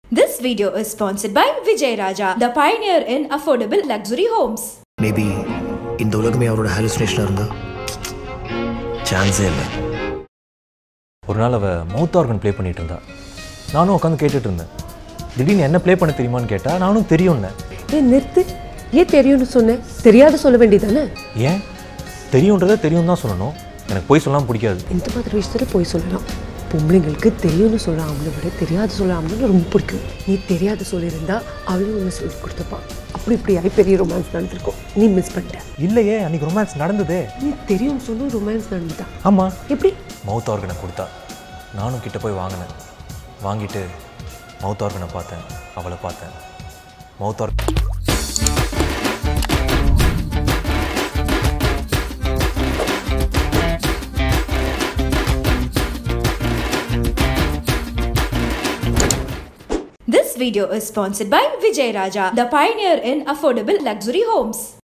This video is sponsored by Vijay Raja, the pioneer in affordable luxury homes. Maybe இந்த உலகமே அவரோட ஹாலுசினேஷனாக இருந்தா சான்ஸே இல்லை ஒரு நாள் அவள் மவுத் ஆர்கன் ப்ளே பண்ணிட்டு இருந்தா நானும் உட்காந்து கேட்டுட்டு இருந்தேன் திடீர்னு என்ன ப்ளே பண்ண தெரியுமான்னு கேட்டா நானும் தெரியும்னேன் ஏன் நிறுத்து ஏன் தெரியும்னு சொன்னேன் தெரியாத சொல்ல வேண்டியதானே ஏன் தெரியுன்றதை தெரியும் தான் சொல்லணும் எனக்கு போய் சொல்லாமல் பிடிக்காது இந்த மாதிரி விஷயத்துல போய் சொல்லலாம் பொம்பளைங்களுக்கு தெரியும்னு சொல்ல அவங்கள விட தெரியாது சொல்ல அவங்களுக்கு ரொம்ப பிடிக்கும் நீ தெரியாத சொல்லியிருந்தா அவளும் ஒன்று சொல்லி கொடுத்தப்பா அப்படி இப்படி ஆகி பெரிய ரொமான்ஸ் நடந்திருக்கும் நீ மிஸ் பண்ணிட்ட இல்லையே அன்னைக்கு ரொமான்ஸ் நடந்ததே நீ தெரியும்னு சொல்லும் ரொமான்ஸ் நடந்துட்டா ஆமாம் எப்படி மவுத் ஆர்கனை கொடுத்தா நானும் கிட்ட போய் வாங்கினேன் வாங்கிட்டு மவுத் ஆர்கனை பார்த்தேன் அவளை பார்த்தேன் mouth organ This video is sponsored by Vijay Raja, the pioneer in affordable luxury homes.